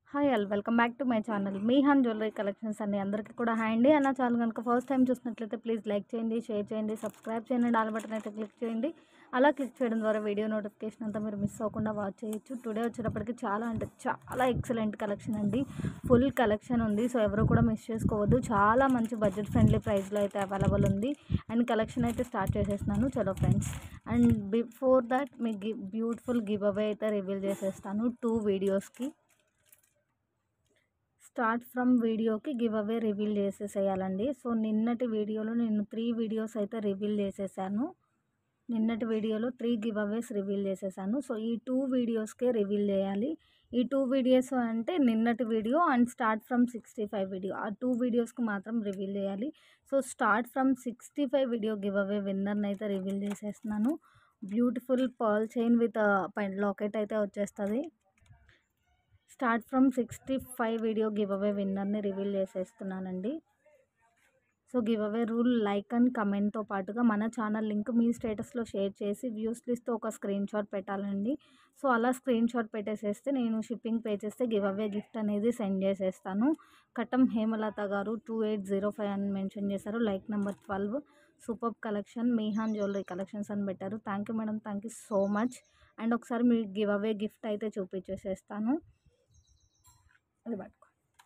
hi all welcome back to my channel Mihaan jewellery collections అండి అందరికీ కూడా హాయ్ అండి అన్న ఛానల్ కనుక ఫస్ట్ టైం చూసినట్లయితే ప్లీజ్ లైక్ చేయండి షేర్ చేయండి సబ్స్క్రైబ్ చేయండి ఆల్ బటన్ అయితే క్లిక్ చేయండి అలా క్లిక్ చేయడం ద్వారా వీడియో నోటిఫికేషన్ అంతా మీరు మిస్ అవ్వకుండా వాచ్ చేయొచ్చు టుడే వచ్చేటప్పటికి చాలా అంటే చాలా ఎక్సలెంట్ కలెక్షన్ అండి ఫుల్ కలెక్షన్ ఉంది సో ఎవరు కూడా మిస్ చేసుకోవద్దు చాలా మంచి బడ్జెట్ ఫ్రెండ్లీ ప్రైస్లో అయితే అవైలబుల్ ఉంది అండ్ కలెక్షన్ అయితే స్టార్ట్ చేసేస్తున్నాను చలో ఫ్రెండ్స్ అండ్ బిఫోర్ దట్ మీ గి బ్యూటిఫుల్ గివ్ అవే అయితే రివీల్ చేసేస్తాను టూ వీడియోస్కి స్టార్ట్ ఫ్రమ్ వీడియోకి గివ్ అవే రివీల్ చేసేసేయాలండి సో నిన్నటి వీడియోలో నేను త్రీ వీడియోస్ అయితే రివీల్ చేసేసాను నిన్నటి వీడియోలో త్రీ గివ్ అవేస్ రివీల్ చేసేసాను సో ఈ టూ వీడియోస్కే రివీల్ చేయాలి ఈ టూ వీడియోస్ అంటే నిన్నటి video and start from sixty five video ఆ టూ వీడియోస్కి మాత్రం రివీల్ చేయాలి so start from sixty five video giveaway విన్నర్ని అయితే రివీల్ చేసేస్తున్నాను beautiful pearl chain with locket అయితే వచ్చేస్తుంది start from sixty five video giveaway విన్నర్ని రివీల్ చేసేస్తున్నానండి so give away rule like and కమెంట్తో పాటుగా మన ఛానల్ లింక్ మీ స్టేటస్లో షేర్ చేసి వ్యూస్ లిస్ట్తో ఒక స్క్రీన్ షాట్ పెట్టాలండి సో అలా స్క్రీన్ షాట్ పెట్టేసేస్తే నేను షిప్పింగ్ పే చేస్తే గివ్ అవే గిఫ్ట్ అనేది సెండ్ చేసేస్తాను Katam Hemalatha garu two eight zero five అని మెన్షన్ చేశారు like number twelve super collection Mihaan jewellery collections అని పెట్టారు thank you madam thank you so much and ఒకసారి మీ గివ్ అవే గిఫ్ట్ అయితే చూపించేసేస్తాను అది పట్టుకో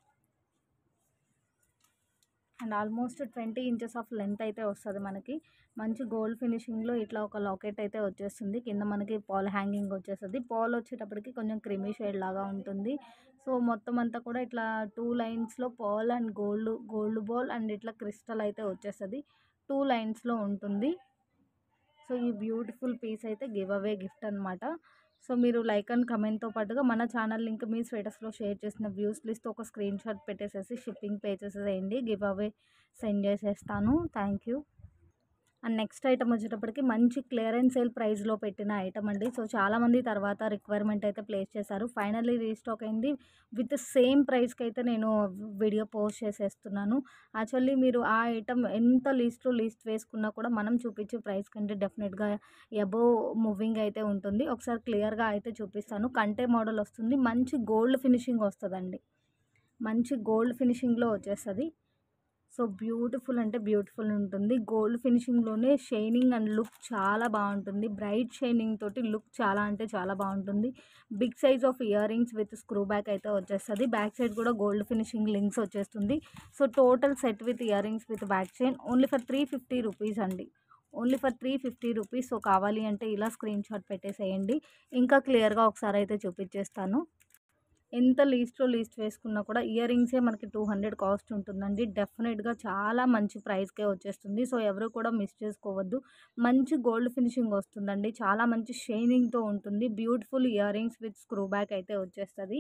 and almost twenty inches of length అయితే వస్తుంది మనకి మంచి గోల్డ్ ఫినిషింగ్లో ఇట్లా ఒక లాకెట్ అయితే వచ్చేస్తుంది కింద మనకి పాల్ హ్యాంగింగ్ వచ్చేస్తుంది పాల్ వచ్చేటప్పటికి కొంచెం క్రిమీ షేడ్ లాగా ఉంటుంది సో మొత్తం అంతా కూడా ఇట్లా టూ లైన్స్లో pearl and gold gold ball and ఇట్లా క్రిస్టల్ అయితే వచ్చేస్తుంది టూ లైన్స్లో ఉంటుంది సో ఈ బ్యూటిఫుల్ పీస్ అయితే గివ్ అవే గిఫ్ట్ అనమాట సో మీరు లైక్ అండ్ కమెంట్తో పాటుగా మన ఛానల్ లింక్ మీ స్టేటస్లో షేర్ చేసిన వ్యూస్ లిస్ట్ ఒక స్క్రీన్ షాట్ పెట్టేసేసి షిప్పింగ్ పే చేసేసేయండి గివ్ అవే సెండ్ చేసేస్తాను thank you and next item వచ్చేటప్పటికి మంచి క్లియరెన్స్ సేల్ ప్రైస్లో పెట్టిన ఐటమ్ అండి సో చాలామంది తర్వాత రిక్వైర్మెంట్ అయితే ప్లేస్ చేశారు ఫైనల్లీ రీస్టాక్ అయింది విత్ సేమ్ ప్రైస్కి అయితే నేను వీడియో పోస్ట్ చేసేస్తున్నాను యాక్చువల్లీ మీరు ఆ ఐటమ్ ఎంత లీస్ట్లో లీస్ట్ వేసుకున్నా కూడా మనం చూపించే ప్రైస్ కంటే డెఫినెట్గా అబోవ్ మూవింగ్ అయితే ఉంటుంది ఒకసారి క్లియర్గా అయితే చూపిస్తాను కంటే మోడల్ వస్తుంది మంచి గోల్డ్ ఫినిషింగ్ వస్తుందండి మంచి గోల్డ్ ఫినిషింగ్లో వచ్చేస్తుంది సో బ్యూటిఫుల్ అంటే బ్యూటిఫుల్ ఉంటుంది గోల్డ్ ఫినిషింగ్లోనే షైనింగ్ అండ్ లుక్ చాలా బాగుంటుంది బ్రైట్ షైనింగ్ తోటి లుక్ చాలా అంటే చాలా బాగుంటుంది big size of ear rings with screw back అయితే వచ్చేస్తుంది బ్యాక్ సైడ్ కూడా గోల్డ్ ఫినిషింగ్ లింక్స్ వచ్చేస్తుంది so total set with ear rings with back chain only for three fifty rupees అండి only for three fifty rupees so కావాలి అంటే ఇలా screen shot పెట్టేసేయండి ఇంకా క్లియర్గా ఒకసారి అయితే చూపించేస్తాను ఎంత లీస్ట్లో లీస్ట్ వేసుకున్నా కూడా ఇయర్ రింగ్సే మనకి టూ హండ్రెడ్ కాస్ట్ ఉంటుందండి డెఫినెట్గా చాలా మంచి ప్రైస్కే వచ్చేస్తుంది సో ఎవరు కూడా మిస్ చేసుకోవద్దు మంచి గోల్డ్ ఫినిషింగ్ వస్తుందండి చాలా మంచి షైనింగ్తో ఉంటుంది beautiful ear rings with screw back అయితే వచ్చేస్తుంది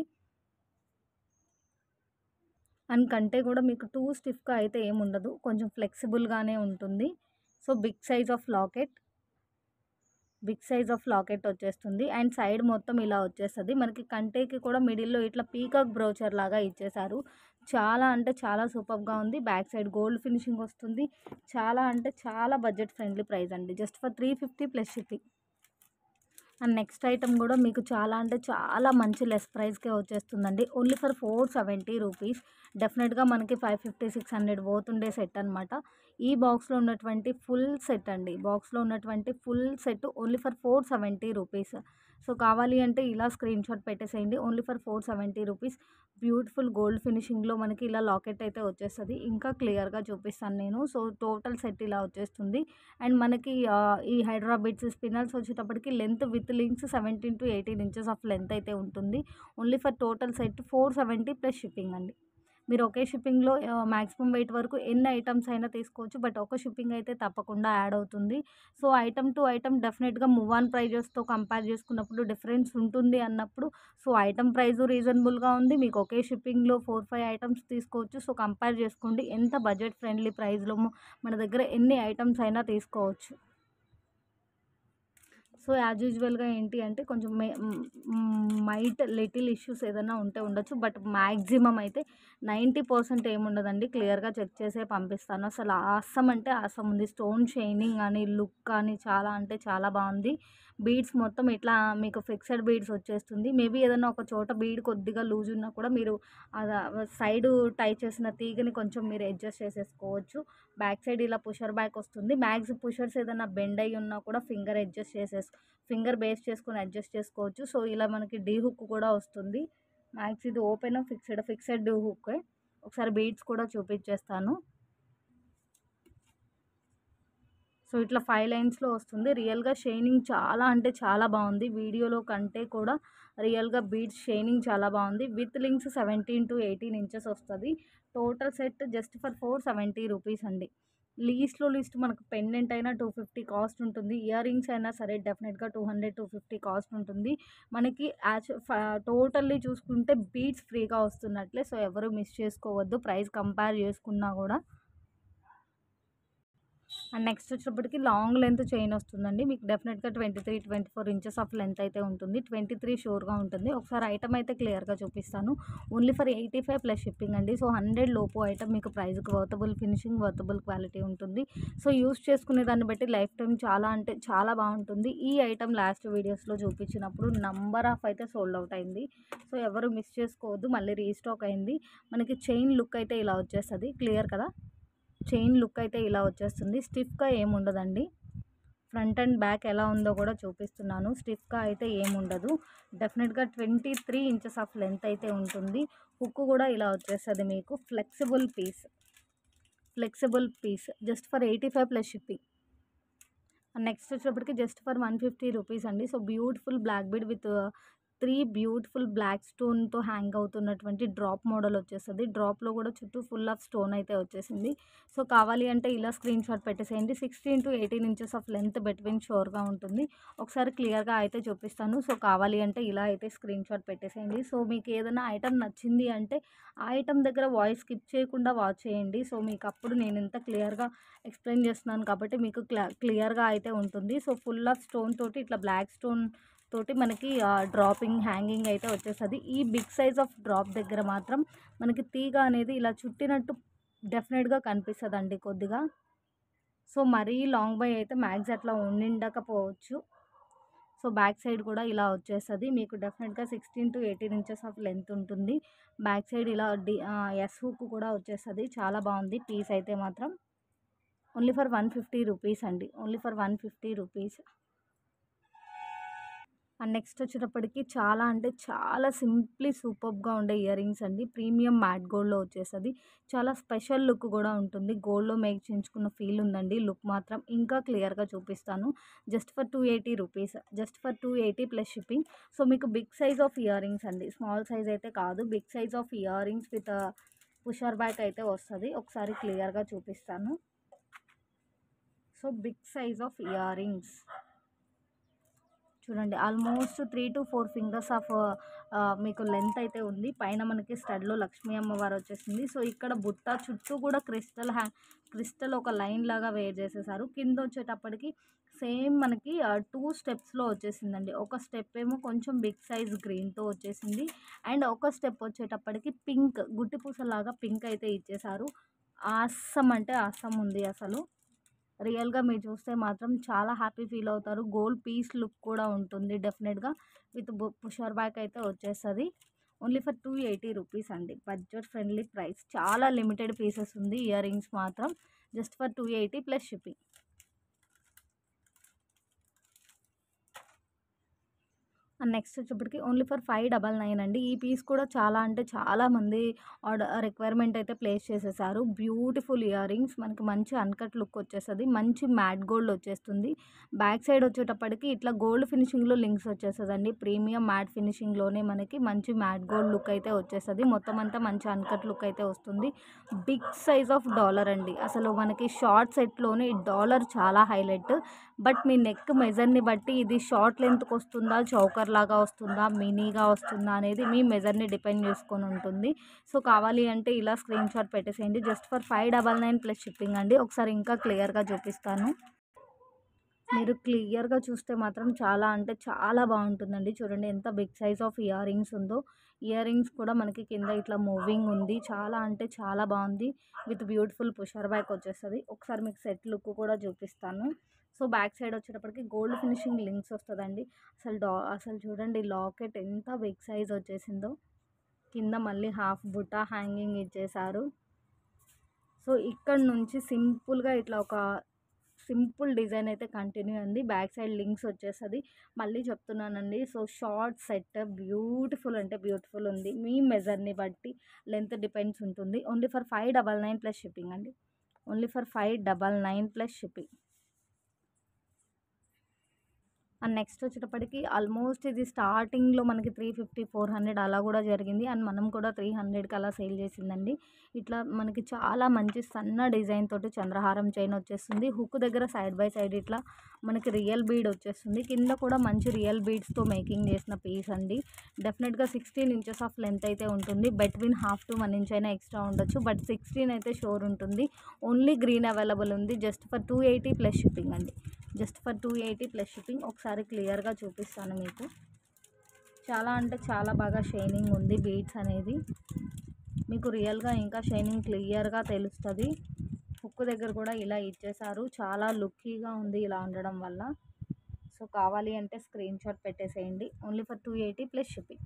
అండ్ కంటే కూడా మీకు టూ స్టిఫ్గా అయితే ఏముండదు కొంచెం ఫ్లెక్సిబుల్గానే ఉంటుంది so big size of locket big size of locket వచ్చేస్తుంది అండ్ సైడ్ మొత్తం ఇలా వచ్చేస్తుంది మనకి కంటేకి కూడా మిడిల్లో ఇట్లా పీకాక్ బ్రౌచర్ లాగా ఇచ్చేసారు చాలా అంటే చాలా సూపర్గా ఉంది బ్యాక్ సైడ్ గోల్డ్ ఫినిషింగ్ వస్తుంది చాలా అంటే చాలా బడ్జెట్ ఫ్రెండ్లీ ప్రైస్ అండి just for three fifty plus shipping and next item కూడా మీకు చాలా అంటే చాలా మంచి లెస్ ప్రైస్కే వచ్చేస్తుందండి only for four seventy rupees డెఫినెట్గా మనకి ఫైవ్ ఫిఫ్టీ సిక్స్ హండ్రెడ్ పోతుండే సెట్ అనమాట ఈ బాక్స్లో ఉన్నటువంటి ఫుల్ సెట్ అండి బాక్స్లో ఉన్నటువంటి full set only for four seventy rupees so కావాలి అంటే ఇలా స్క్రీన్ షాట్ పెట్టేసేయండి only for four seventy rupees beautiful gold ఫినిషింగ్లో మనకి ఇలా లాకెట్ అయితే వచ్చేస్తుంది ఇంకా క్లియర్గా చూపిస్తాను నేను సో టోటల్ సెట్ ఇలా వచ్చేస్తుంది అండ్ మనకి ఈ హైడ్రా బిట్స్ స్పిన్నర్స్ వచ్చేటప్పటికి length with links seventeen to eighteen inches of length అయితే ఉంటుంది only for total set four seventy plus shipping అండి మీరు ఒకే షిప్పింగ్లో మ్యాక్సిమం వెయిట్ వరకు ఎన్ని ఐటమ్స్ అయినా తీసుకోవచ్చు బట్ ఒక షిప్పింగ్ అయితే తప్పకుండా యాడ్ అవుతుంది సో ఐటమ్ టు ఐటమ్ డెఫినెట్గా మూవ్ ఆన్ ప్రైజెస్తో కంపేర్ చేసుకున్నప్పుడు డిఫరెన్స్ ఉంటుంది అన్నప్పుడు సో ఐటమ్ ప్రైస్ రీజనబుల్గా ఉంది మీకు ఒకే షిప్పింగ్లో ఫోర్ ఫైవ్ ఐటమ్స్ తీసుకోవచ్చు సో కంపేర్ చేసుకోండి ఎంత బడ్జెట్ ఫ్రెండ్లీ ప్రైస్లో మన దగ్గర ఎన్ని ఐటమ్స్ అయినా తీసుకోవచ్చు సో యాజ్ యూజువల్గా ఏంటి అంటే కొంచెం మైట్ లిటిల్ ఇష్యూస్ ఏదైనా ఉంటే ఉండొచ్చు బట్ మ్యాక్సిమం అయితే నైంటీ పర్సెంట్ ఏముండదండి క్లియర్గా చెక్ చేసే పంపిస్తాను అసలు ఆసం అంటే ఆసం ఉంది స్టోన్ షైనింగ్ కానీ లుక్ కానీ చాలా అంటే చాలా బాగుంది బీడ్స్ మొత్తం ఇట్లా మీకు ఫిక్స్డ్ బీడ్స్ వచ్చేస్తుంది మేబీ ఏదైనా ఒక చోట బీడ్ కొద్దిగా లూజ్ ఉన్నా కూడా మీరు సైడ్ టై చేసిన తీగని కొంచెం మీరు అడ్జస్ట్ చేసేసుకోవచ్చు బ్యాక్ సైడ్ ఇలా పుషర్ బ్యాక్ వస్తుంది మ్యాక్స్ పుషర్స్ ఏదైనా బెండ్ అయ్యి ఉన్నా కూడా ఫింగర్ అడ్జస్ట్ చేసేస్ ఫింగర్ బేస్ చేసుకొని అడ్జస్ట్ చేసుకోవచ్చు సో ఇలా మనకి డీ హుక్ కూడా వస్తుంది మ్యాక్స్ ఇది open fixed fixed D hook ఒకసారి బీడ్స్ కూడా చూపించేస్తాను సో ఇట్లా ఫైవ్ లైన్స్లో వస్తుంది రియల్గా షైనింగ్ చాలా అంటే చాలా బాగుంది వీడియోలో కంటే కూడా రియల్గా బీడ్స్ షైనింగ్ చాలా బాగుంది with links seventeen to eighteen inches వస్తుంది total set just for four seventy rupees అండి లీస్ట్లో లీస్ట్ మనకు పెండెంట్ అయినా టూ ఫిఫ్టీ కాస్ట్ ఉంటుంది ఇయర్ రింగ్స్ అయినా సరే డెఫినెట్గా two hundred two fifty cost ఉంటుంది మనకి యాచ్ టోటల్లీ చూసుకుంటే బీడ్స్ ఫ్రీగా వస్తున్నట్లే సో ఎవరు మిస్ చేసుకోవద్దు ప్రైస్ కంపేర్ చేసుకున్నా కూడా అండ్ నెక్స్ట్ వచ్చేటప్పటికి లాంగ్ లెంత్ చైన్ వస్తుందండి మీకు డెఫినెట్గా twenty three twenty four inches of length అయితే ఉంటుంది ట్వంటీ త్రీ షూర్గా ఉంటుంది ఒకసారి ఐటమ్ అయితే క్లియర్గా చూపిస్తాను only for eighty five plus shipping అండి సో హండ్రెడ్ లోపు ఐటమ్ మీకు ప్రైస్కి వర్తబుల్ ఫినిషింగ్ వర్తబుల్ క్వాలిటీ ఉంటుంది సో యూస్ చేసుకునే దాన్ని బట్టి లైఫ్ టైం చాలా అంటే చాలా బాగుంటుంది ఈ ఐటమ్ లాస్ట్ వీడియోస్లో చూపించినప్పుడు నంబర్ ఆఫ్ అయితే సోల్డ్ అవుట్ అయింది సో ఎవరు మిస్ చేసుకోవద్దు మళ్ళీ రీస్టాక్ అయింది మనకి చైన్ లుక్ అయితే ఇలా వచ్చేస్తుంది క్లియర్ కదా చైన్ లుక్ అయితే ఇలా వచ్చేస్తుంది స్టిఫ్గా ఏముండదండి ఫ్రంట్ అండ్ బ్యాక్ ఎలా ఉందో కూడా చూపిస్తున్నాను స్టిఫ్గా అయితే ఏముండదు డెఫినెట్గా twenty three inches of length అయితే ఉంటుంది హుక్ కూడా ఇలా వచ్చేస్తుంది మీకు flexible piece flexible piece just for eighty five plus shipping next వచ్చేటప్పటికి just for one fifty rupees అండి so beautiful black bead with three beautiful black స్టోన్తో హ్యాంగ్ అవుతున్నటువంటి డ్రాప్ మోడల్ వచ్చేస్తుంది డ్రాప్లో కూడా చుట్టూ ఫుల్ ఆఫ్ స్టోన్ అయితే వచ్చేసింది సో కావాలి అంటే ఇలా స్క్రీన్ షాట్ పెట్టేసేయండి sixteen to eighteen inches of length between షోర్గా ఉంటుంది ఒకసారి క్లియర్గా అయితే చూపిస్తాను సో కావాలి అంటే ఇలా అయితే స్క్రీన్ షాట్ పెట్టేసేయండి సో మీకు ఏదైనా ఐటమ్ నచ్చింది అంటే ఆ ఐటమ్ దగ్గర వాయిస్ స్కిప్ చేయకుండా వాచ్ చేయండి సో మీకు అప్పుడు నేను ఇంత క్లియర్గా ఎక్స్ప్లెయిన్ చేస్తున్నాను కాబట్టి మీకు క్లియర్గా అయితే ఉంటుంది సో ఫుల్ ఆఫ్ స్టోన్ తోటి ఇట్లా బ్లాక్ స్టోన్ తోటి మనకి డ్రాపింగ్ హ్యాంగింగ్ అయితే వచ్చేస్తుంది ఈ బిగ్ సైజ్ ఆఫ్ డ్రాప్ దగ్గర మాత్రం మనకి తీగ అనేది ఇలా చుట్టినట్టు డెఫినెట్గా కనిపిస్తుంది అండి కొద్దిగా సో మరీ లాంగ్ బై అయితే మ్యాక్స్ అట్లా ఉండిండకపోవచ్చు సో బ్యాక్ సైడ్ కూడా ఇలా వచ్చేస్తుంది మీకు డెఫినెట్గా sixteen to eighteen inches of length ఉంటుంది బ్యాక్ సైడ్ ఇలా డి ఎస్ హుక్ కూడా వచ్చేస్తుంది చాలా బాగుంది పీస్ అయితే మాత్రం only for one fifty rupees అండి only for one fifty rupees and next వచ్చేటప్పటికి చాలా అంటే చాలా సింప్లీ సూపర్గా ఉండే ఇయర్ రింగ్స్ అండి ప్రీమియం మ్యాట్ గోల్డ్లో వచ్చేస్తుంది చాలా స్పెషల్ లుక్ కూడా ఉంటుంది గోల్డ్లో మేక్ చేయించుకున్న ఫీల్ ఉందండి లుక్ మాత్రం ఇంకా క్లియర్గా చూపిస్తాను just for two eighty rupees just for two eighty plus shipping so మీకు big size of ear rings అండి స్మాల్ సైజ్ అయితే కాదు big size of ear rings with pusher back అయితే వస్తుంది ఒకసారి క్లియర్గా చూపిస్తాను so big size of year earrings చూడండి almost three to four fingers of మీకు లెంత్ అయితే ఉంది పైన మనకి స్టడ్లో లక్ష్మీ అమ్మవారు వచ్చేసింది సో ఇక్కడ బుట్ట చుట్టూ కూడా క్రిస్టల్ హ్యా క్రిస్టల్ ఒక లైన్ లాగా వేర్ చేసేసారు కింద వచ్చేటప్పటికి సేమ్ మనకి టూ స్టెప్స్లో వచ్చేసిందండి ఒక స్టెప్ ఏమో కొంచెం బిగ్ సైజ్ గ్రీన్తో వచ్చేసింది అండ్ ఒక స్టెప్ వచ్చేటప్పటికి పింక్ గుట్టి పూసలాగా పింక్ అయితే ఇచ్చేసారు ఆసం అంటే ఆసం ఉంది అసలు రియల్గా మీరు చూస్తే మాత్రం చాలా హ్యాపీ ఫీల్ అవుతారు గోల్డ్ పీస్ లుక్ కూడా ఉంటుంది డెఫినెట్గా విత్ పుషర్ బ్యాక్ అయితే వచ్చేస్తుంది only for two eighty rupees అండి బడ్జెట్ ఫ్రెండ్లీ ప్రైస్ చాలా లిమిటెడ్ పీసెస్ ఉంది ఇయర్ రింగ్స్ మాత్రం just for two eighty plus shipping and next వచ్చేప్పటికి only for five double nine అండి ఈ పీస్ కూడా చాలా అంటే చాలా మంది ఆర్డర్ రిక్వైర్మెంట్ అయితే ప్లేస్ చేసేసారు బ్యూటిఫుల్ ఇయర్ రింగ్స్ మనకి మంచి అన్కట్ లుక్ వచ్చేస్తుంది మంచి మ్యాట్ గోల్డ్ వచ్చేస్తుంది బ్యాక్ సైడ్ వచ్చేటప్పటికి ఇట్లా గోల్డ్ ఫినిషింగ్లో లింక్స్ వచ్చేస్తుందండి ప్రీమియం మ్యాట్ ఫినిషింగ్లోనే మనకి మంచి మ్యాట్ గోల్డ్ లుక్ అయితే వచ్చేస్తుంది మొత్తం అంతా మంచి అన్కట్ లుక్ అయితే వస్తుంది బిగ్ సైజ్ ఆఫ్ డాలర్ అండి అసలు మనకి షార్ట్ సెట్లోనే ఈ డాలర్ చాలా హైలైట్ బట్ మీ నెక్ మెజర్ని బట్టి ఇది షార్ట్ లెంత్కి వస్తుందా చౌకర్ లాగా వస్తుందా మినీగా వస్తుందా అనేది మీ మెజర్ని డిపెండ్ చేసుకొని ఉంటుంది సో కావాలి అంటే ఇలా స్క్రీన్ షాట్ పెట్టేసేయండి just for five double nine plus shipping అండి ఒకసారి ఇంకా క్లియర్గా చూపిస్తాను మీరు క్లియర్గా చూస్తే మాత్రం చాలా అంటే చాలా బాగుంటుందండి చూడండి ఎంత big size of year rings ఉందో ఇయర్ రింగ్స్ కూడా మనకి కింద ఇట్లా మూవింగ్ ఉంది చాలా అంటే చాలా బాగుంది విత్ బ్యూటిఫుల్ పుషర్ బ్యాక్ వచ్చేస్తుంది ఒకసారి మీకు సెట్ లుక్ కూడా చూపిస్తాను సో బ్యాక్ సైడ్ వచ్చేటప్పటికి గోల్డ్ ఫినిషింగ్ లింక్స్ వస్తుందండి అసలు డా అసలు చూడండి లాకెట్ ఎంత బిగ్ సైజ్ వచ్చేసిందో కింద మళ్ళీ హాఫ్ బుట్ట హ్యాంగింగ్ ఇచ్చేసారు సో ఇక్కడ నుంచి సింపుల్గా ఇట్లా ఒక సింపుల్ డిజైన్ అయితే కంటిన్యూ ఉంది బ్యాక్ సైడ్ లింక్స్ వచ్చేస్తుంది మళ్ళీ చెప్తున్నానండి సో షార్ట్ సెట్ బ్యూటిఫుల్ అంటే బ్యూటిఫుల్ ఉంది మీ మెజర్ని బట్టి లెంత్ డిపెండ్స్ ఉంటుంది only for five double nine plus shipping అండి only for five double nine plus shipping and next వచ్చేటప్పటికి ఆల్మోస్ట్ ఇది స్టార్టింగ్లో మనకి త్రీ ఫిఫ్టీ ఫోర్ హండ్రెడ్ అలా కూడా జరిగింది అండ్ మనం కూడా త్రీ హండ్రెడ్కి అలా సేల్ చేసిందండి ఇట్లా మనకి చాలా మంచి సన్న డిజైన్ తోటి చంద్రహారం చైన్ వచ్చేస్తుంది హుక్ దగ్గర సైడ్ బై సైడ్ ఇట్లా మనకి రియల్ బీడ్ వచ్చేస్తుంది కింద కూడా మంచి రియల్ బీడ్స్తో మేకింగ్ చేసిన పీస్ అండి డెఫినెట్గా సిక్స్టీన్ ఇంచెస్ ఆఫ్ లెంత్ అయితే ఉంటుంది between half to one inch అయినా ఎక్స్ట్రా ఉండొచ్చు బట్ సిక్స్టీన్ అయితే షోర్ ఉంటుంది ఓన్లీ గ్రీన్ అవైలబుల్ ఉంది just for two eighty plus shipping అండి just for two eighty plus shipping ఒకసారి క్లియర్గా చూపిస్తాను మీకు చాలా అంటే చాలా బాగా షైనింగ్ ఉంది బీడ్స్ అనేది మీకు రియల్గా ఇంకా షైనింగ్ క్లియర్గా తెలుస్తుంది హుక్ దగ్గర కూడా ఇలా ఇచ్చేసారు చాలా లుక్కీగా ఉంది ఇలా ఉండడం వల్ల సో కావాలి అంటే స్క్రీన్ షాట్ పెట్టేసేయండి only for two eighty plus shipping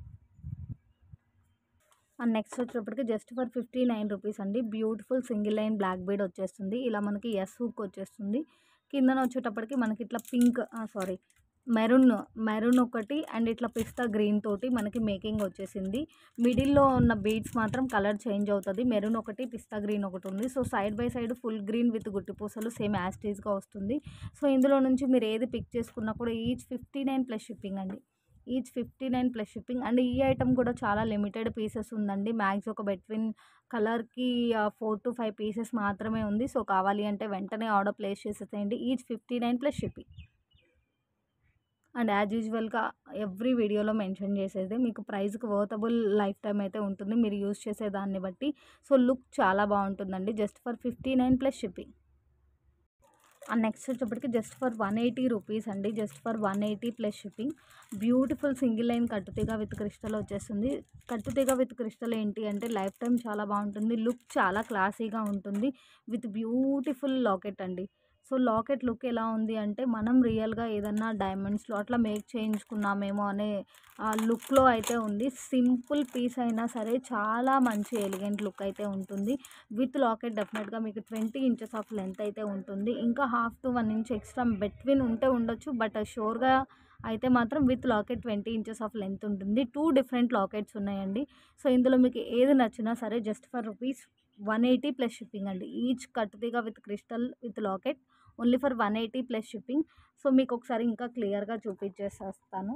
and next వచ్చేటప్పటికి just for fifty nine rupees అండి beautiful single line black bead వచ్చేస్తుంది ఇలా మనకి ఎస్ హుక్ వచ్చేస్తుంది కిందన వచ్చేటప్పటికి మనకి ఇట్లా పింక్ సారీ మెరూన్ మెరూన్ ఒకటి అండ్ ఇట్లా పిస్తా గ్రీన్ తోటి మనకి మేకింగ్ వచ్చేసింది మిడిల్లో ఉన్న బీడ్స్ మాత్రం కలర్ చేంజ్ అవుతుంది మెరూన్ ఒకటి పిస్తా గ్రీన్ ఒకటి ఉంది so side by side full green with గుట్టిపూసలు సేమ్ యాస్టీస్గా వస్తుంది సో ఇందులో నుంచి మీరు ఏది పిక్ చేసుకున్నా కూడా each fifty nine plus shipping అండి each fifty nine plus shipping and ఈ ఐటమ్ కూడా చాలా లిమిటెడ్ పీసెస్ ఉందండి మ్యాక్స్ ఒక బిట్వీన్ కలర్కి ఫోర్ టు ఫైవ్ పీసెస్ మాత్రమే ఉంది సో కావాలి అంటే వెంటనే ఆర్డర్ ప్లేస్ చేసేసేయండి each fifty nine plus shipping and as యూజువల్గా ఎవ్రీ వీడియోలో మెన్షన్ చేసేది మీకు ప్రైస్కి వర్తబుల్ లైఫ్ టైం అయితే ఉంటుంది మీరు యూస్ చేసే దాన్ని బట్టి సో లుక్ చాలా బాగుంటుందండి just for fifty nine plus shipping and next వచ్చేప్పటికి just for one eighty rupees అండి just for one eighty plus shipping beautiful single line కట్టుతీగ విత్ క్రిస్టల్ వచ్చేస్తుంది కట్టుతీగ విత్ క్రిస్టల్ ఏంటి అంటే లైఫ్ టైం చాలా బాగుంటుంది లుక్ చాలా క్లాసీగా ఉంటుంది విత్ బ్యూటిఫుల్ లాకెట్ అండి సో లాకెట్ లుక్ ఎలా ఉంది అంటే మనం రియల్గా ఏదన్నా డైమండ్స్లో అట్లా మేక్ చేయించుకున్నామేమో అనే లుక్లో అయితే ఉంది సింపుల్ పీస్ అయినా సరే చాలా మంచి ఎలిగెంట్ లుక్ అయితే ఉంటుంది విత్ లాకెట్ డెఫినెట్గా మీకు ట్వంటీ ఇంచెస్ ఆఫ్ లెంత్ అయితే ఉంటుంది ఇంకా half to one inch extra between ఉంటే ఉండొచ్చు బట్ షోర్గా అయితే మాత్రం with locket twenty inches of length ఉంటుంది టూ డిఫరెంట్ లాకెట్స్ ఉన్నాయండి సో ఇందులో మీకు ఏది నచ్చినా సరే just for rupees one eighty plus shipping అండి ఈచ్ కట్టుదిగా with crystal with locket only for one eighty plus shipping so మీకు ఒకసారి ఇంకా క్లియర్గా చూపించేసేస్తాను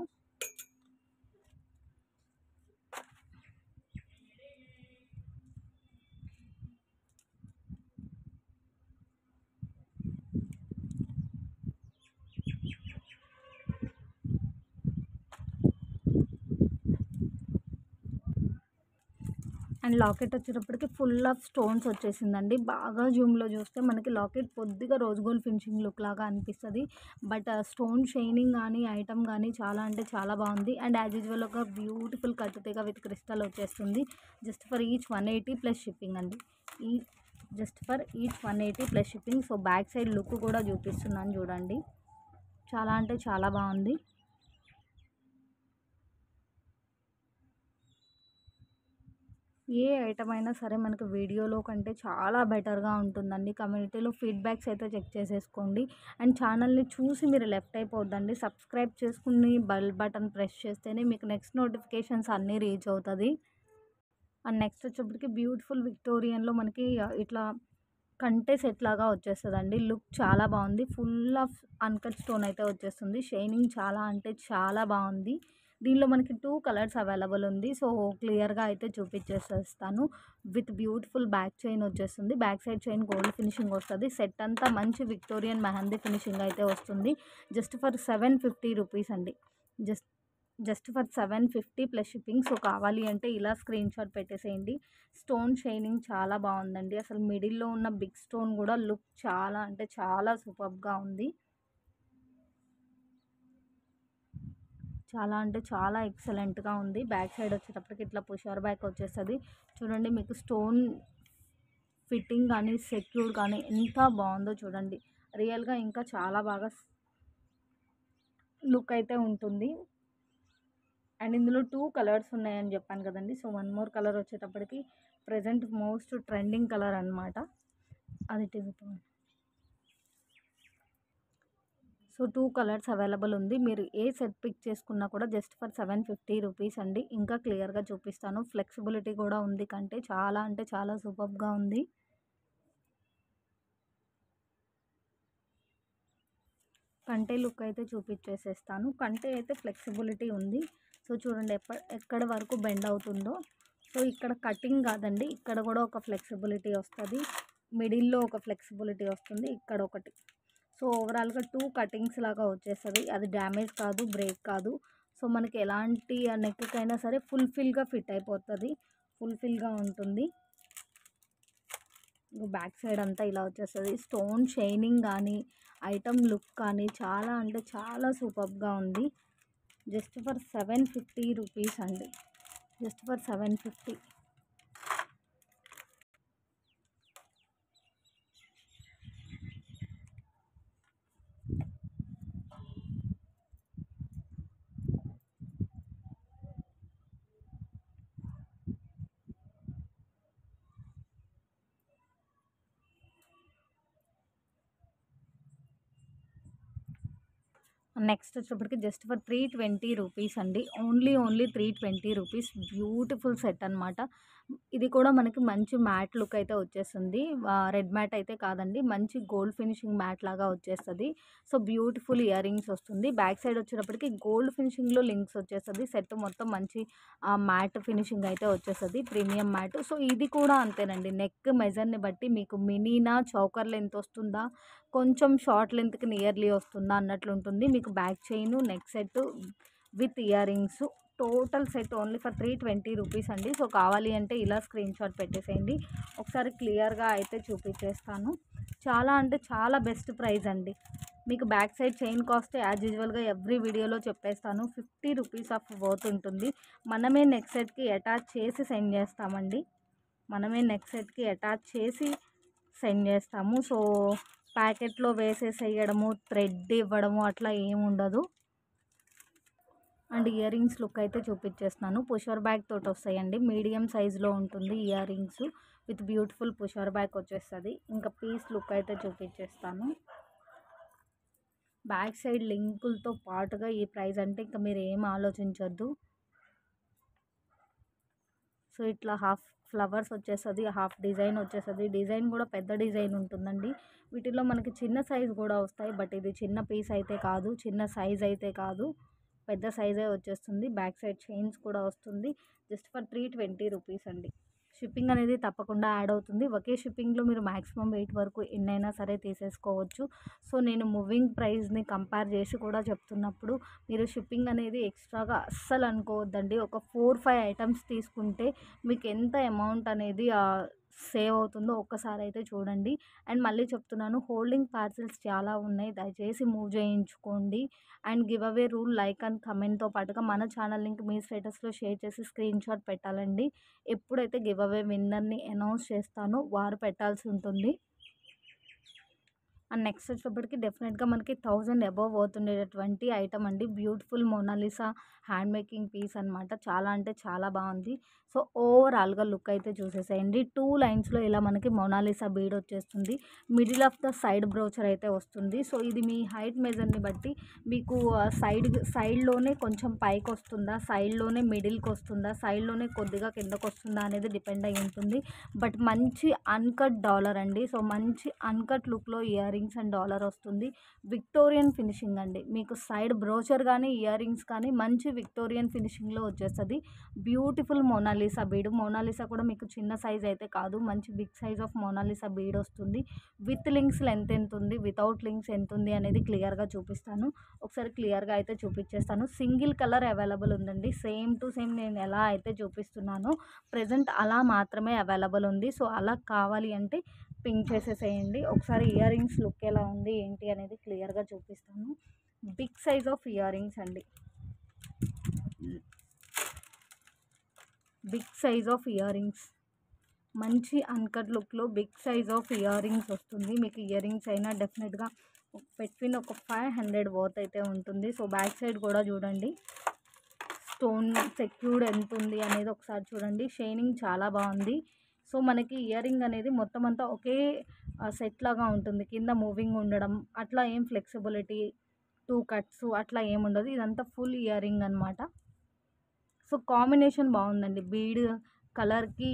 అండ్ లాకెట్ వచ్చేటప్పటికి ఫుల్ ఆఫ్ స్టోన్స్ వచ్చేసిందండి బాగా జూమ్లో చూస్తే మనకి లాకెట్ కొద్దిగా రోజ్ గోల్డ్ ఫినిషింగ్ లుక్ లాగా అనిపిస్తుంది బట్ స్టోన్ షైనింగ్ కానీ ఐటమ్ కానీ చాలా అంటే చాలా బాగుంది అండ్ యాజ్ యూజువల్ ఒక బ్యూటిఫుల్ కట్టుతీగ విత్ క్రిస్టల్ వచ్చేస్తుంది just for each one eighty plus shipping అండి ఈ just for each one eighty plus shipping so back side look కూడా చూపిస్తున్నాను చూడండి చాలా అంటే చాలా బాగుంది ఏ ఐటమ్ అయినా సరే మనకు వీడియోలో కంటే చాలా బెటర్గా ఉంటుందండి కమ్యూనిటీలో ఫీడ్బ్యాక్స్ అయితే చెక్ చేసేసుకోండి అండ్ ఛానల్ని చూసి మీరు లెఫ్ట్ అయిపోద్దండి సబ్స్క్రైబ్ చేసుకుని బెల్ బటన్ ప్రెస్ చేస్తేనే మీకు నెక్స్ట్ నోటిఫికేషన్స్ అన్నీ రీచ్ అవుతుంది అండ్ నెక్స్ట్ వచ్చేప్పటికి బ్యూటిఫుల్ విక్టోరియన్లో మనకి ఇట్లా కంటే సెట్ లాగా వచ్చేస్తుందండి లుక్ చాలా బాగుంది ఫుల్ ఆఫ్ అన్కట్ స్టోన్ అయితే వచ్చేస్తుంది షైనింగ్ చాలా అంటే చాలా బాగుంది దీనిలో మనకి టూ కలర్స్ అవైలబుల్ ఉంది సో క్లియర్గా అయితే చూపించేసేస్తాను విత్ బ్యూటిఫుల్ బ్యాక్ చైన్ వచ్చేస్తుంది back side chain gold finishing వస్తుంది సెట్ అంతా మంచి విక్టోరియన్ మెహందీ ఫినిషింగ్ అయితే వస్తుంది just for seven fifty rupees అండి just just for seven fifty plus shipping so కావాలి అంటే ఇలా స్క్రీన్ షాట్ పెట్టేసేయండి స్టోన్ షైనింగ్ చాలా బాగుందండి అసలు మిడిల్లో ఉన్న బిగ్ స్టోన్ కూడా లుక్ చాలా అంటే చాలా సూపర్గా ఉంది చాలా అంటే చాలా ఎక్సలెంట్గా ఉంది బ్యాక్ సైడ్ వచ్చేటప్పటికి ఇట్లా పుషర్ బ్యాక్ వచ్చేస్తుంది చూడండి మీకు స్టోన్ ఫిట్టింగ్ కానీ సెక్యూర్ కానీ ఎంత బాగుందో చూడండి రియల్గా ఇంకా చాలా బాగా లుక్ అయితే ఉంటుంది అండ్ ఇందులో టూ కలర్స్ ఉన్నాయని చెప్పాను కదండి సో వన్ మోర్ కలర్ వచ్చేటప్పటికి ప్రజెంట్ మోస్ట్ ట్రెండింగ్ కలర్ అనమాట అది టిగుతుంది సో టూ కలర్స్ అవైలబుల్ ఉంది మీరు ఏ సెట్ పిక్ చేసుకున్నా కూడా just for seven fifty rupees అండి ఇంకా క్లియర్గా చూపిస్తాను ఫ్లెక్సిబిలిటీ కూడా ఉంది కంటే చాలా అంటే చాలా సూపర్గా ఉంది కంటే లుక్ అయితే చూపించేసేస్తాను కంటే అయితే ఫ్లెక్సిబిలిటీ ఉంది సో చూడండి ఎప్ప ఎక్కడ వరకు బెండ్ అవుతుందో సో ఇక్కడ కటింగ్ కాదండి ఇక్కడ కూడా ఒక ఫ్లెక్సిబిలిటీ వస్తుంది మిడిల్లో ఒక ఫ్లెక్సిబిలిటీ వస్తుంది ఇక్కడ ఒకటి సో ఓవరాల్గా టూ కటింగ్స్ లాగా వచ్చేస్తుంది అది డ్యామేజ్ కాదు బ్రేక్ కాదు సో మనకి ఎలాంటి నెక్కైనా సరే ఫుల్ఫిల్గా ఫిట్ అయిపోతుంది ఫుల్ఫిల్గా ఉంటుంది బ్యాక్ సైడ్ అంతా ఇలా వచ్చేస్తుంది స్టోన్ షైనింగ్ కానీ ఐటమ్ లుక్ కానీ చాలా అంటే చాలా సూపర్గా ఉంది just for seven fifty rupees అండి just for seven fifty next వచ్చేటప్పటికి just for three twenty rupees అండి only only three twenty rupees beautiful set అనమాట ఇది కూడా మనకి మంచి మ్యాట్ లుక్ అయితే వచ్చేస్తుంది రెడ్ మ్యాట్ అయితే కాదండి మంచి గోల్డ్ ఫినిషింగ్ మ్యాట్ లాగా వచ్చేస్తుంది సో బ్యూటిఫుల్ ఇయర్ రింగ్స్ వస్తుంది బ్యాక్ సైడ్ వచ్చేటప్పటికి గోల్డ్ ఫినిషింగ్లో లింక్స్ వచ్చేస్తుంది సెట్ మొత్తం మంచి మ్యాట్ ఫినిషింగ్ అయితే వచ్చేస్తుంది ప్రీమియం మ్యాట్ సో ఇది కూడా అంతేనండి నెక్ మెజర్ని బట్టి మీకు మినీనా చౌకర్ లెంత్ వస్తుందా కొంచెం షార్ట్ లెంత్కి నియర్లీ వస్తుందా అన్నట్లు ఉంటుంది మీకు back chain neck set with year rings total set only for three twenty rupees అండి సో కావాలి అంటే ఇలా స్క్రీన్ షాట్ పెట్టేసేయండి ఒకసారి క్లియర్గా అయితే చూపించేస్తాను చాలా అంటే చాలా బెస్ట్ ప్రైస్ అండి మీకు back side chain cost as యూజువల్గా ఎవ్రీ వీడియోలో చెప్పేస్తాను ఫిఫ్టీ రూపీస్ ఆఫ్ వర్త్ ఉంటుంది మనమే నెక్ సెట్కి అటాచ్ చేసి సెండ్ చేస్తామండి మనమే నెక్ సెట్కి అటాచ్ చేసి సెండ్ చేస్తాము సో ప్యాకెట్లో వేసేసేయడము థ్రెడ్ ఇవ్వడము అట్లా ఏమి ఉండదు అండ్ ఇయర్ రింగ్స్ లుక్ అయితే చూపించేస్తున్నాను పుషర్ బ్యాగ్ తోటి వస్తాయండి మీడియం సైజులో ఉంటుంది ear rings with beautiful pusher back వచ్చేస్తుంది ఇంకా పీస్ లుక్ అయితే చూపించేస్తాను బ్యాక్ సైడ్ లింకులతో పాటుగా ఈ ప్రైస్ అంటే ఇంకా మీరు ఏం ఆలోచించొద్దు సో ఇట్లా హాఫ్ ఫ్లవర్స్ వచ్చేస్తుంది హాఫ్ డిజైన్ వచ్చేస్తుంది డిజైన్ కూడా పెద్ద డిజైన్ ఉంటుందండి వీటిలో మనకి చిన్న సైజ్ కూడా వస్తాయి బట్ ఇది చిన్న పీస్ అయితే కాదు చిన్న సైజ్ అయితే కాదు పెద్ద సైజే వచ్చేస్తుంది బ్యాక్ సైడ్ చైన్స్ కూడా వస్తుంది just for three twenty rupees అండి షిప్పింగ్ అనేది తప్పకుండా యాడ్ అవుతుంది ఒకే షిప్పింగ్లో మీరు మ్యాక్సిమం వెయిట్ వరకు ఎన్నైనా సరే తీసేసుకోవచ్చు సో నేను మూవింగ్ ప్రైస్ని కంపేర్ చేసి కూడా చెప్తున్నప్పుడు మీరు షిప్పింగ్ అనేది ఎక్స్ట్రాగా అస్సలు అనుకోవద్దండి ఒక ఫోర్ ఫైవ్ ఐటమ్స్ తీసుకుంటే మీకు ఎంత అమౌంట్ అనేది సేవ్ అవుతుందో ఒక్కసారి అయితే చూడండి అండ్ మళ్ళీ చెప్తున్నాను హోల్డింగ్ పార్సిల్స్ చాలా ఉన్నాయి దయచేసి మూవ్ చేయించుకోండి and give away rule like and కమెంట్తో పాటుగా మన ఛానల్ లింక్ మీ స్టేటస్లో షేర్ చేసి స్క్రీన్ షాట్ పెట్టాలండి ఎప్పుడైతే గివ్ అవే విన్నర్ని అనౌన్స్ చేస్తానో వారు పెట్టాల్సి ఉంటుంది అండ్ నెక్స్ట్ వచ్చేటప్పటికి డెఫినెట్గా మనకి థౌజండ్ అబవ్ అవుతుండేటటువంటి ఐటమ్ అండి beautiful Mona Lisa hand making piece అనమాట చాలా అంటే చాలా బాగుంది సో ఓవరాల్గా లుక్ అయితే చూసేసేయండి టూ లైన్స్లో ఇలా మనకి మోనాలిసా బీడ్ వచ్చేస్తుంది middle of the side brooch అయితే వస్తుంది సో ఇది మీ హైట్ మెజర్ని బట్టి మీకు సైడ్ సైడ్లోనే కొంచెం పైకి వస్తుందా సైడ్లోనే మిడిల్కి వస్తుందా సైడ్లోనే కొద్దిగా కిందకు వస్తుందా అనేది డిపెండ్ అయి ఉంటుంది బట్ మంచి అన్కట్ డాలర్ అండి సో మంచి అన్కట్ లుక్లో ఇయర్ రింగ్స్ అండ్ డాలర్ వస్తుంది విక్టోరియన్ ఫినిషింగ్ అండి మీకు సైడ్ బ్రోచర్ కానీ ఇయర్ రింగ్స్ కానీ మంచి విక్టోరియన్ ఫినిషింగ్లో వచ్చేస్తుంది బ్యూటిఫుల్ మోనాలిసా బీడ్ మోనాలిసా కూడా మీకు చిన్న సైజ్ అయితే కాదు మంచి big size of Mona Lisa bead వస్తుంది విత్ లింక్స్ లెంత్ ఎంత ఉంది వితౌట్ లింక్స్ ఎంత ఉంది అనేది క్లియర్గా చూపిస్తాను ఒకసారి క్లియర్గా అయితే చూపించేస్తాను సింగిల్ కలర్ అవైలబుల్ ఉందండి సేమ్ టు సేమ్ నేను ఎలా అయితే చూపిస్తున్నానో ప్రజెంట్ అలా మాత్రమే అవైలబుల్ ఉంది సో అలా కావాలి అంటే పింక్ చేసేసేయండి ఒకసారి ఇయర్ రింగ్స్ లుక్ ఎలా ఉంది ఏంటి అనేది క్లియర్గా చూపిస్తాను big size of ear rings అండి big size of year rings మంచి అన్కట్ లుక్లో big size of year rings వస్తుంది మీకు ఇయర్ రింగ్స్ అయినా డెఫినెట్గా పెట్టిన ఒక ఫైవ్ హండ్రెడ్ వర్త్ అయితే ఉంటుంది సో బ్యాక్ సైడ్ కూడా చూడండి స్టోన్ సెక్యూర్డ్ ఎంత ఉంది అనేది ఒకసారి చూడండి షైనింగ్ చాలా బాగుంది సో మనకి ఇయర్ రింగ్ అనేది మొత్తం అంతా ఒకే సెట్ లాగా ఉంటుంది కింద మూవింగ్ ఉండడం అట్లా ఏం ఫ్లెక్సిబిలిటీ టూ కట్స్ అట్లా ఏం ఉండదు ఇదంతా ఫుల్ ఇయర్ రింగ్ అనమాట సో కాంబినేషన్ బాగుందండి బీడ్ కలర్కి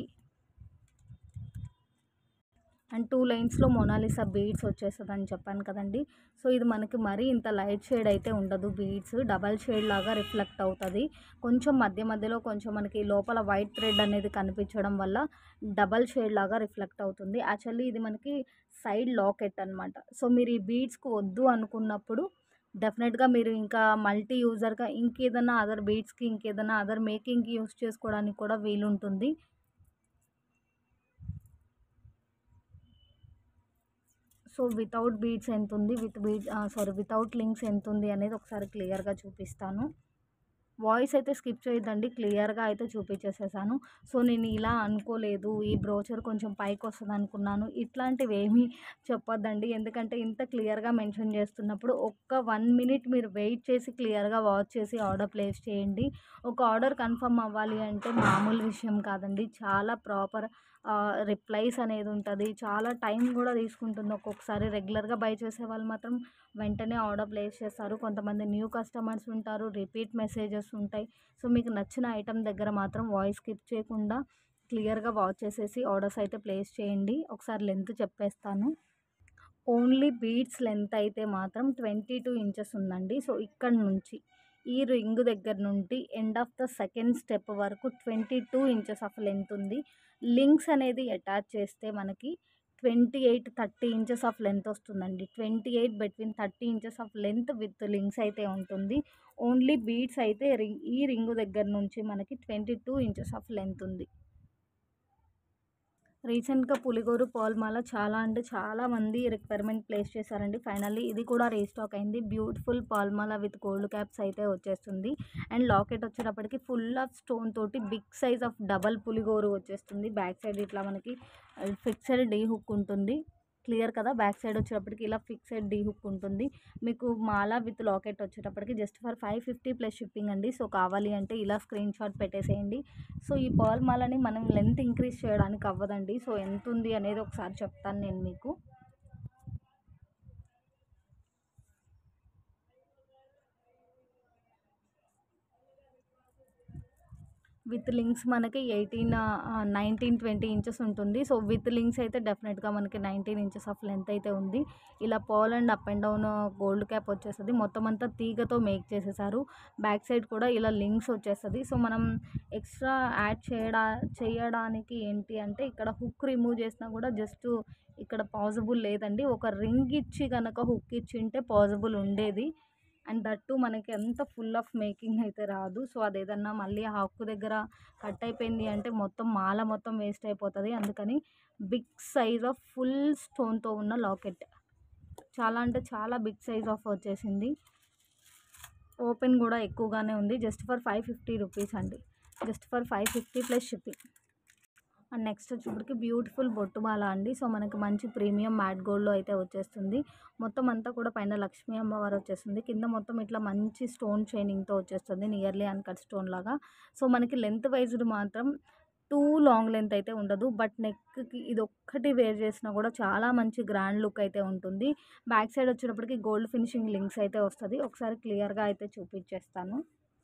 అండ్ టూ లైన్స్లో మొనాలిసా బీడ్స్ వచ్చేస్తుంది అని చెప్పాను కదండి సో ఇది మనకి మరీ ఇంత లైట్ షేడ్ అయితే ఉండదు బీడ్స్ డబల్ షేడ్ లాగా రిఫ్లెక్ట్ అవుతుంది కొంచెం మధ్య మధ్యలో కొంచెం మనకి లోపల వైట్ థ్రెడ్ అనేది కనిపించడం వల్ల డబల్ షేడ్ లాగా రిఫ్లెక్ట్ అవుతుంది యాక్చువల్లీ ఇది మనకి సైడ్ లాకెట్ అనమాట సో మీరు ఈ బీడ్స్కి వద్దు అనుకున్నప్పుడు డెఫినెట్గా మీరు ఇంకా మల్టీ యూజర్గా ఇంకేదైనా అదర్ బీడ్స్కి ఇంకేదైనా అదర్ మేకింగ్కి యూస్ చేసుకోవడానికి కూడా వీలుంటుంది సో వితౌట్ బీడ్స్ ఎంత ఉంది with bead sorry without links ఎంత ఉంది అనేది ఒకసారి క్లియర్గా చూపిస్తాను వాయిస్ అయితే స్కిప్ చేయొద్దండి క్లియర్గా అయితే చూపించేసేసాను సో నేను ఇలా అనుకోలేదు ఈ బ్రోచర్ కొంచెం పైకి వస్తుంది అనుకున్నాను ఇట్లాంటివి ఏమీ చెప్పొద్దండి ఎందుకంటే ఇంత క్లియర్గా మెన్షన్ చేస్తున్నప్పుడు ఒక్క వన్ మినిట్ మీరు వెయిట్ చేసి క్లియర్గా వాచ్ చేసి ఆర్డర్ ప్లేస్ చేయండి ఒక ఆర్డర్ కన్ఫర్మ్ అవ్వాలి అంటే మామూలు విషయం కాదండి చాలా ప్రాపర్ రిప్లైస్ అనేది ఉంటుంది చాలా టైం కూడా తీసుకుంటుంది ఒక్కొక్కసారి రెగ్యులర్గా బై చేసే వాళ్ళు మాత్రం వెంటనే ఆర్డర్ ప్లేస్ చేస్తారు కొంతమంది న్యూ కస్టమర్స్ ఉంటారు రిపీట్ మెసేజెస్ ఉంటాయి సో మీకు నచ్చిన ఐటమ్ దగ్గర మాత్రం వాయిస్ స్కిప్ చేయకుండా క్లియర్గా వాచ్ చేసేసి ఆర్డర్స్ అయితే ప్లేస్ చేయండి ఒకసారి లెంత్ చెప్పేస్తాను ఓన్లీ బీడ్స్ లెంత్ అయితే మాత్రం ట్వంటీ టూ ఇంచెస్ ఉందండి సో ఇక్కడ నుంచి ఈ రింగ్ దగ్గర నుండి end of the second step వరకు twenty two inches of length ఉంది లింక్స్ అనేది అటాచ్ చేస్తే మనకి twenty eight thirty inches of length వస్తుందండి twenty eight between thirty inches of length with links అయితే ఉంటుంది ఓన్లీ బీడ్స్ అయితే రింగ్ ఈ రింగ్ దగ్గర నుంచి మనకి twenty two inches of length ఉంది రీసెంట్గా పులిగోరు పాల్మాల చాలా అంటే చాలా మంది రిక్వైర్మెంట్ ప్లేస్ చేశారండి ఫైనల్లీ ఇది కూడా రీస్టాక్ అయింది బ్యూటిఫుల్ పాల్మాల విత్ గోల్డ్ క్యాప్స్ అయితే వచ్చేస్తుంది అండ్ లాకెట్ వచ్చేటప్పటికి ఫుల్ ఆఫ్ స్టోన్ తోటి బిగ్ సైజ్ ఆఫ్ డబల్ పులిగోరు వచ్చేస్తుంది బ్యాక్ సైడ్ ఇట్లా మనకి ఫిక్సెడ్ డీ హుక్ ఉంటుంది క్లియర్ కదా బ్యాక్ సైడ్ వచ్చేటప్పటికి ఇలా ఫిక్సెడ్ డీ హుక్ ఉంటుంది మీకు మాల విత్ లాకెట్ వచ్చేటప్పటికి just for five fifty plus shipping అండి సో కావాలి అంటే ఇలా స్క్రీన్ షాట్ పెట్టేసేయండి సో ఈ పర్ల్ మాలని మనం లెంత్ ఇంక్రీజ్ చేయడానికి అవ్వదండి సో ఎంత ఉంది అనేది ఒకసారి చెప్తాను నేను మీకు విత్ లింక్స్ మనకి ఎయిటీన్ నైన్టీన్ ట్వంటీ ఇంచెస్ ఉంటుంది సో విత్ లింక్స్ అయితే డెఫినెట్గా మనకి నైన్టీన్ ఇంచెస్ ఆఫ్ లెంత్ అయితే ఉంది ఇలా పాల్ and up and down gold cap వచ్చేస్తుంది మొత్తం అంతా తీగతో మేక్ చేసేసారు బ్యాక్ సైడ్ కూడా ఇలా లింక్స్ వచ్చేస్తుంది సో మనం ఎక్స్ట్రా యాడ్ చేయడా చేయడానికి ఏంటి అంటే ఇక్కడ హుక్ రిమూవ్ చేసినా కూడా జస్ట్ ఇక్కడ పాసిబుల్ లేదండి ఒక రింగ్ ఇచ్చి కనుక హుక్ ఇచ్చి ఉంటే పాసిబుల్ ఉండేది అండ్ దట్టు మనకి ఎంత ఫుల్ ఆఫ్ మేకింగ్ అయితే రాదు సో అదేదన్నా మళ్ళీ ఆ హక్కు దగ్గర కట్ అయిపోయింది అంటే మొత్తం మాల మొత్తం వేస్ట్ అయిపోతుంది అందుకని బిగ్ సైజ్ ఆఫ్ ఫుల్ స్టోన్తో ఉన్న లాకెట్ చాలా అంటే చాలా బిగ్ సైజ్ ఆఫ్ వచ్చేసింది ఓపెన్ కూడా ఎక్కువగానే ఉంది just for five fifty rupees అండి just for five fifty plus shipping and next వచ్చేప్పటికి బ్యూటిఫుల్ బొట్టుమాల అండి సో మనకి మంచి ప్రీమియం మ్యాట్ గోల్డ్లో అయితే వచ్చేస్తుంది మొత్తం అంతా కూడా పైన లక్ష్మీ అమ్మవారు వచ్చేస్తుంది కింద మొత్తం ఇట్లా మంచి స్టోన్ షైనింగ్తో వచ్చేస్తుంది నియర్లీ అన్కట్ స్టోన్ లాగా సో మనకి లెంత్ వైజ్డ్ మాత్రం టూ లాంగ్ లెంత్ అయితే ఉండదు బట్ నెక్కి ఇది ఒక్కటి వేర్ చేసినా కూడా చాలా మంచి గ్రాండ్ లుక్ అయితే ఉంటుంది బ్యాక్ సైడ్ వచ్చేటప్పటికి గోల్డ్ ఫినిషింగ్ లింక్స్ అయితే వస్తుంది ఒకసారి క్లియర్గా అయితే చూపించేస్తాను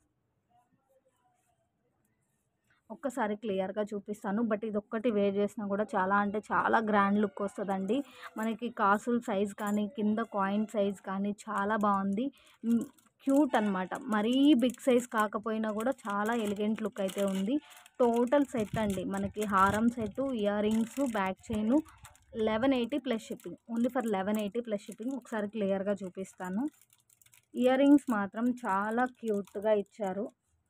ఒక్కసారి క్లియర్గా చూపిస్తాను బట్ ఇది ఒక్కటి వేర్ చేసినా కూడా చాలా అంటే చాలా గ్రాండ్ లుక్ వస్తుందండి మనకి కాసుల సైజ్ కానీ కింద కాయిన్ సైజ్ కానీ చాలా బాగుంది క్యూట్ అనమాట మరీ బిగ్ సైజ్ కాకపోయినా కూడా చాలా ఎలిగెంట్ లుక్ అయితే ఉంది టోటల్ సెట్ అండి మనకి హారం set ear rings back chain eleven eighty plus shipping only for eleven eighty plus shipping ఒకసారి క్లియర్గా చూపిస్తాను ఇయర్ రింగ్స్ మాత్రం చాలా క్యూట్గా ఇచ్చారు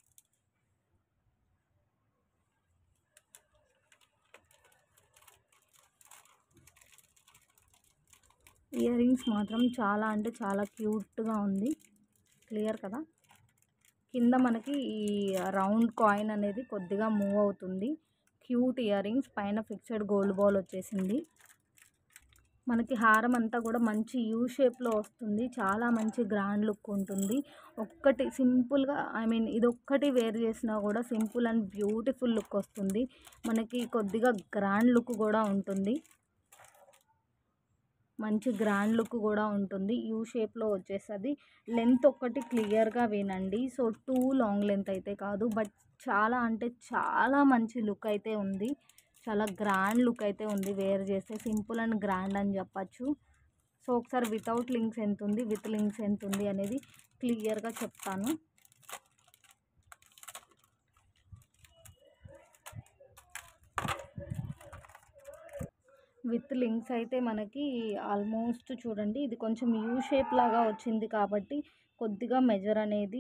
ఇయర్ రింగ్స్ మాత్రం చాలా అంటే చాలా క్యూట్గా ఉంది క్లియర్ కదా కింద మనకి ఈ రౌండ్ కాయిన్ అనేది కొద్దిగా మూవ్ అవుతుంది క్యూట్ ఇయర్ రింగ్స్ పైన ఫిక్స్డ్ గోల్డ్ బాల్ వచ్చేసింది మనకి హారం అంతా కూడా మంచి యూ షేప్లో వస్తుంది చాలా మంచి గ్రాండ్ లుక్ ఉంటుంది ఒక్కటి సింపుల్గా ఐ మీన్ ఇది ఒక్కటి వేర్ చేసినా కూడా సింపుల్ అండ్ బ్యూటిఫుల్ లుక్ వస్తుంది మనకి కొద్దిగా గ్రాండ్ లుక్ కూడా ఉంటుంది మంచి గ్రాండ్ లుక్ కూడా ఉంటుంది యూ షేప్లో వచ్చేస్తుంది లెంత్ ఒక్కటి క్లియర్గా వినండి సో టూ లాంగ్ లెంత్ అయితే కాదు బట్ చాలా అంటే చాలా మంచి లుక్ అయితే ఉంది చాలా గ్రాండ్ లుక్ అయితే ఉంది వేర్ చేస్తే సింపుల్ అండ్ గ్రాండ్ అని చెప్పచ్చు సో ఒకసారి వితౌట్ లింక్స్ ఎంత ఉంది విత్ లింక్స్ ఎంత ఉంది అనేది క్లియర్గా చెప్తాను విత్ లింక్స్ అయితే మనకి ఆల్మోస్ట్ చూడండి ఇది కొంచెం యూ షేప్ లాగా వచ్చింది కాబట్టి కొద్దిగా మెజర్ అనేది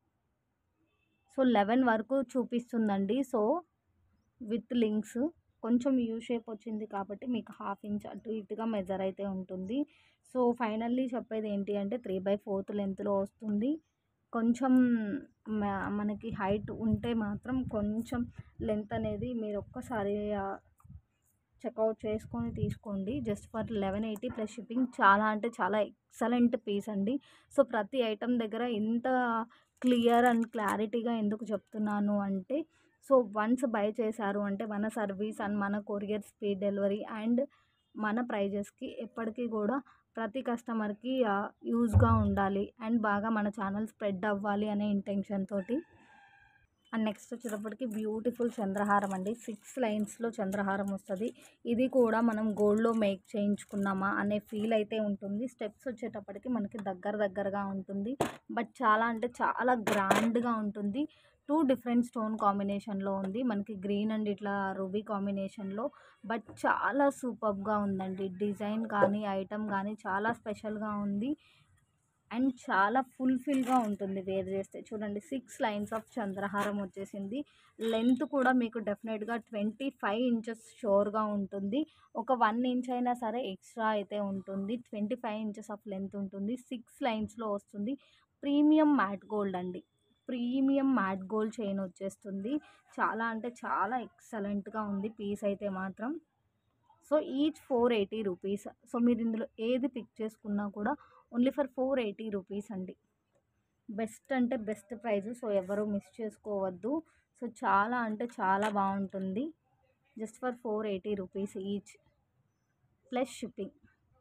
సో లెవెన్ వరకు చూపిస్తుందండి సో విత్ లింక్స్ కొంచెం యూ షేప్ వచ్చింది కాబట్టి మీకు హాఫ్ ఇంచ్ అటు ఇటుగా మెజర్ అయితే ఉంటుంది సో ఫైనల్లీ చెప్పేది ఏంటి అంటే త్రీ బై ఫోర్త్ లెంత్లో వస్తుంది కొంచెం మ- మనకి హైట్ ఉంటే మాత్రం కొంచెం లెంత్ అనేది మీరు ఒక్కసారి చెక్అవుట్ చేసుకొని తీసుకోండి just for eleven eighty plus shipping చాలా అంటే చాలా ఎక్సలెంట్ పీస్ అండి సో ప్రతి ఐటమ్ దగ్గర ఇంత క్లియర్ అండ్ క్లారిటీగా ఎందుకు చెప్తున్నాను అంటే సో వన్స్ బై చేశారు అంటే మన సర్వీస్ అండ్ మన కొరియర్ స్పీడ్ డెలివరీ అండ్ మన ప్రైజెస్కి ఎప్పటికీ కూడా ప్రతి కస్టమర్కి యూజ్గా ఉండాలి అండ్ బాగా మన ఛానల్ స్ప్రెడ్ అవ్వాలి అనే ఇంటెన్షన్ తోటి అండ్ నెక్స్ట్ వచ్చేటప్పటికి బ్యూటిఫుల్ చంద్రహారం అండి సిక్స్ లైన్స్లో చంద్రహారం వస్తుంది ఇది కూడా మనం గోల్డ్లో మేక్ చేయించుకున్నామా అనే ఫీల్ అయితే ఉంటుంది స్టెప్స్ వచ్చేటప్పటికి మనకి దగ్గర దగ్గరగా ఉంటుంది బట్ చాలా అంటే చాలా గ్రాండ్గా ఉంటుంది టూ డిఫరెంట్ స్టోన్ కాంబినేషన్లో ఉంది మనకి గ్రీన్ అండ్ ఇట్లా రూబీ కాంబినేషన్లో బట్ చాలా సూపర్గా ఉందండి డిజైన్ కానీ ఐటమ్ కానీ చాలా స్పెషల్గా ఉంది అండ్ చాలా ఫుల్ఫిల్గా ఉంటుంది వేర్ చేస్తే చూడండి సిక్స్ లైన్స్ ఆఫ్ చంద్రహారం వచ్చేసింది లెంత్ కూడా మీకు డెఫినెట్గా ట్వంటీ ఫైవ్ ఇంచెస్ షోర్గా ఉంటుంది ఒక వన్ ఇంచ్ అయినా సరే ఎక్స్ట్రా అయితే ఉంటుంది twenty five inches of length ఉంటుంది సిక్స్ లైన్స్లో వస్తుంది ప్రీమియం మ్యాట్ గోల్డ్ అండి ప్రీమియం మ్యాట్ గోల్డ్ చైన్ వచ్చేస్తుంది చాలా అంటే చాలా ఎక్సలెంట్గా ఉంది పీస్ అయితే మాత్రం so each four eighty rupees so మీరు ఇందులో ఏది పిక్ చేసుకున్నా కూడా only for four eighty rupees అండి బెస్ట్ అంటే బెస్ట్ ప్రైస్ సో ఎవరు మిస్ చేసుకోవద్దు సో చాలా అంటే చాలా బాగుంటుంది just for four eighty rupees each plus shipping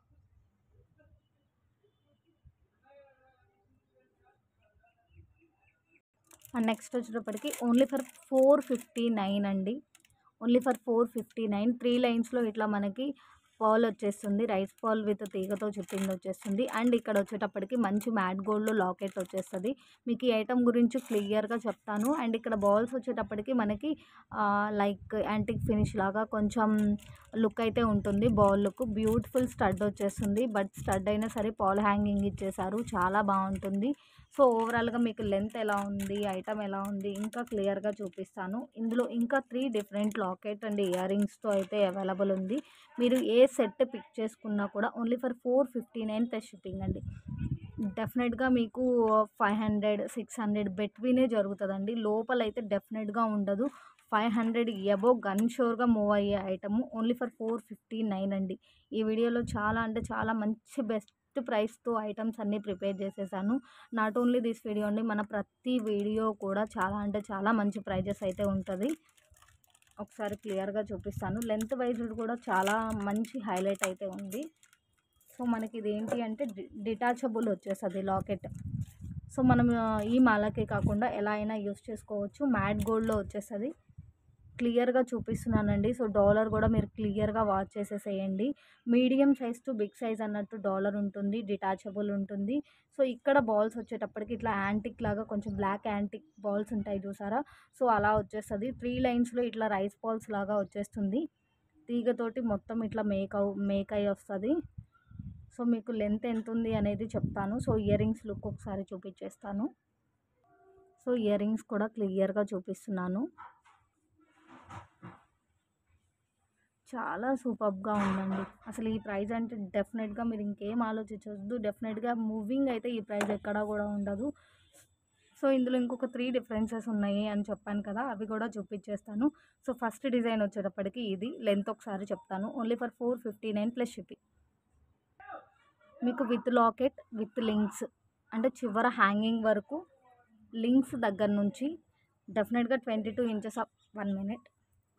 and next వచ్చేటప్పటికి only for four fifty nine అండి only for four fifty nine three లైన్స్లో ఇట్లా మనకి పాల్ వచ్చేస్తుంది రైస్ పాల్ విత్ తీగతో చుట్టింది వచ్చేస్తుంది అండ్ ఇక్కడ వచ్చేటప్పటికి మంచి మ్యాట్ గోల్డ్లో లాకెట్ వచ్చేస్తుంది మీకు ఈ ఐటమ్ గురించి క్లియర్గా చెప్తాను అండ్ ఇక్కడ బాల్స్ వచ్చేటప్పటికి మనకి లైక్ యాంటిక్ ఫినిష్ లాగా కొంచెం లుక్ అయితే ఉంటుంది బాల్ లుక్ బ్యూటిఫుల్ స్టడ్ వచ్చేస్తుంది బట్ స్టడ్ అయినా సరే పాల్ హ్యాంగింగ్ ఇచ్చేసారు చాలా బాగుంటుంది సో ఓవరాల్గా మీకు లెంత్ ఎలా ఉంది ఐటమ్ ఎలా ఉంది ఇంకా క్లియర్గా చూపిస్తాను ఇందులో ఇంకా three different locket and ear రింగ్స్తో అయితే అవైలబుల్ ఉంది మీరు ఏ సెట్ పిక్ చేసుకున్నా కూడా only for four fifty nine plus shipping అండి డెఫినెట్గా మీకు ఫైవ్ హండ్రెడ్ సిక్స్ హండ్రెడ్ బెట్వీనే జరుగుతుందండి లోపల అయితే డెఫినెట్గా ఉండదు ఫైవ్ హండ్రెడ్ ఎబో గన్ షోర్గా మూవ్ అయ్యే item only for four fifty nine అండి ఈ వీడియోలో చాలా అంటే చాలా మంచి బెస్ట్ ప్రైస్తో ఐటమ్స్ అన్నీ ప్రిపేర్ చేసేసాను నాట్ ఓన్లీ దిస్ వీడియో అండి మన ప్రతి వీడియో కూడా చాలా అంటే చాలా మంచి ప్రైజెస్ అయితే ఉంటుంది ఒకసారి క్లియర్గా చూపిస్తాను లెంత్ వైజ్ కూడా చాలా మంచి హైలైట్ అయితే ఉంది సో మనకి ఇది ఏంటి అంటే డిటాచబుల్ వచ్చేస్తుంది లాకెట్ సో మనం ఆ, ఈ మాలకే కాకుండా ఎలా అయినా యూస్ చేసుకోవచ్చు మ్యాట్ గోల్డ్లో వచ్చేస్తుంది క్లియర్గా చూపిస్తున్నానండి సో డాలర్ కూడా మీరు క్లియర్గా వాచ్ చేసేసేయండి medium size to big size అన్నట్టు డాలర్ ఉంటుంది డిటాచబుల్ ఉంటుంది సో ఇక్కడ బాల్స్ వచ్చేటప్పటికి ఇట్లా యాంటిక్ లాగా కొంచెం బ్లాక్ యాంటిక్ బాల్స్ ఉంటాయి చూసారా సో అలా వచ్చేస్తుంది త్రీ లైన్స్లో ఇట్లా రైస్ బాల్స్ లాగా వచ్చేస్తుంది తీగతోటి మొత్తం ఇట్లా మేక్ అవు మేక్ అయి వస్తుంది సో మీకు లెంత్ ఎంత ఉంది అనేది చెప్తాను సో ఇయర్ రింగ్స్ లుక్ ఒకసారి చూపించేస్తాను సో ఇయర్ రింగ్స్ కూడా క్లియర్గా చూపిస్తున్నాను చాలా సూపర్గా ఉందండి అసలు ఈ ప్రైస్ అంటే డెఫినెట్గా మీరు ఇంకేం ఆలోచించవద్దు డెఫినెట్గా మూవింగ్ అయితే ఈ ప్రైస్ ఎక్కడా కూడా ఉండదు సో ఇందులో ఇంకొక త్రీ డిఫరెన్సెస్ ఉన్నాయి అని చెప్పాను కదా అవి కూడా చూపించేస్తాను సో ఫస్ట్ డిజైన్ వచ్చేటప్పటికి ఇది లెంత్ ఒకసారి చెప్తాను only for four fifty nine plus shipping మీకు విత్ లాకెట్ విత్ లింక్స్ అంటే చివర హ్యాంగింగ్ వరకు లింక్స్ దగ్గర నుంచి డెఫినెట్గా twenty two inches of one minute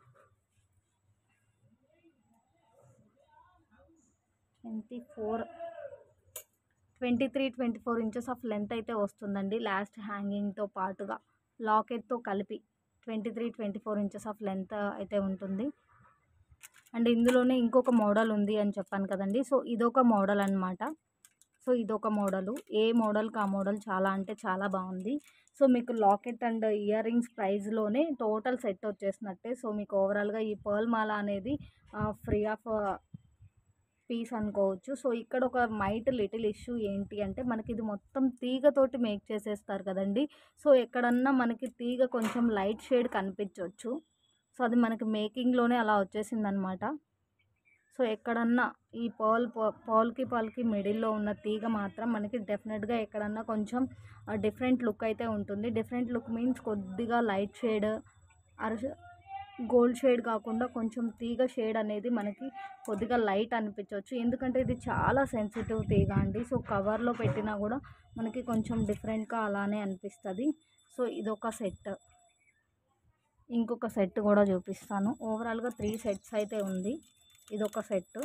twenty four twenty three twenty four inches of length అయితే వస్తుందండి లాస్ట్ హ్యాంగింగ్తో పాటుగా లాకెట్తో కలిపి twenty three twenty four inches of length అయితే ఉంటుంది అండ్ ఇందులోనే ఇంకొక మోడల్ ఉంది అని చెప్పాను కదండి సో ఇదొక మోడల్ అనమాట సో ఇదొక మోడలు ఏ మోడల్కి ఆ మోడల్ చాలా అంటే చాలా బాగుంది సో మీకు లాకెట్ అండ్ ఇయర్ రింగ్స్ ప్రైస్లోనే టోటల్ సెట్ వచ్చేసినట్టే సో మీకు ఓవరాల్గా ఈ పర్ల్ మాల అనేది ఫ్రీ ఆఫ్ పీస్ అనుకోవచ్చు సో ఇక్కడ ఒక మైట్ లిటిల్ ఇష్యూ ఏంటి అంటే మనకి ఇది మొత్తం తీగతోటి మేక్ చేసేస్తారు కదండి సో ఎక్కడన్నా మనకి తీగ కొంచెం లైట్ షేడ్ కనిపించవచ్చు సో అది మనకి మేకింగ్లోనే అలా వచ్చేసిందనమాట సో ఎక్కడన్నా ఈ పర్ల్ పర్ల్కి పర్ల్కి మిడిల్లో ఉన్న తీగ మాత్రం మనకి డెఫినెట్గా ఎక్కడన్నా కొంచెం డిఫరెంట్ లుక్ అయితే ఉంటుంది డిఫరెంట్ లుక్ మీన్స్ కొద్దిగా లైట్ షేడ్ అర గోల్డ్ షేడ్ కాకుండా కొంచెం తీగ షేడ్ అనేది మనకి కొద్దిగా లైట్ అనిపించవచ్చు ఎందుకంటే ఇది చాలా సెన్సిటివ్ తీగ అండి సో కవర్లో పెట్టినా కూడా మనకి కొంచెం డిఫరెంట్గా అలానే అనిపిస్తుంది సో ఇదొక సెట్ ఇంకొక సెట్ కూడా చూపిస్తాను ఓవరాల్గా త్రీ సెట్స్ అయితే ఉంది ఇదొక సెట్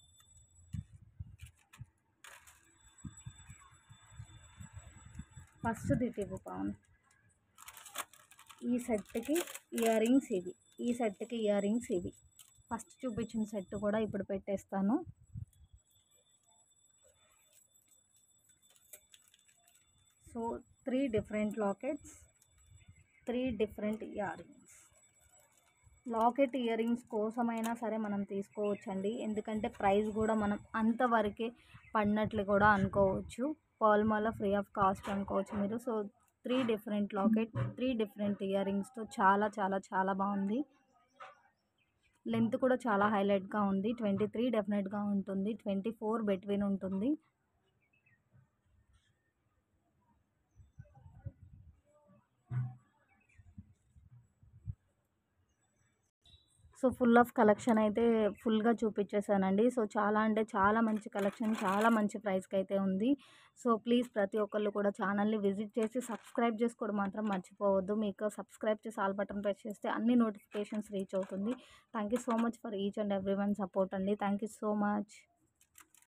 ఫస్ట్ దిటివు పవన్ ఈ సెట్కి ఇయర్ రింగ్స్ ఇవి ఈ సెట్కి ఇయర్ రింగ్స్ ఇవి ఫస్ట్ చూపించిన సెట్ కూడా ఇప్పుడు పెట్టేస్తాను so three different lockets three different ear rings locket ear rings కోసమైనా సరే మనం తీసుకోవచ్చండి ఎందుకంటే ప్రైస్ కూడా మనం అంతవరకే పడినట్లు కూడా అనుకోవచ్చు పాల్మాల ఫ్రీ ఆఫ్ కాస్ట్ అనుకోవచ్చు మీరు so three different locket three different ear రింగ్స్తో చాలా చాలా చాలా బాగుంది లెంత్ కూడా చాలా హైలైట్గా ఉంది ట్వంటీ త్రీ డెఫినెట్గా ఉంటుంది ట్వంటీ ఫోర్ బిట్వీన్ ఉంటుంది సో ఫుల్ ఆఫ్ కలెక్షన్ అయితే ఫుల్గా చూపించేసానండి సో చాలా అంటే చాలా మంచి కలెక్షన్ చాలా మంచి ప్రైస్కి అయితే ఉంది సో ప్లీజ్ ప్రతి ఒక్కళ్ళు కూడా ఛానల్ని విజిట్ చేసి సబ్స్క్రైబ్ చేసుకోవడం మాత్రం మర్చిపోవద్దు మీకు సబ్స్క్రైబ్ చేసి ఆల్ బటన్ ప్రెస్ చేస్తే అన్ని నోటిఫికేషన్స్ రీచ్ అవుతుంది thank you so much for each and every one support అండి థ్యాంక్ యూ సో మచ్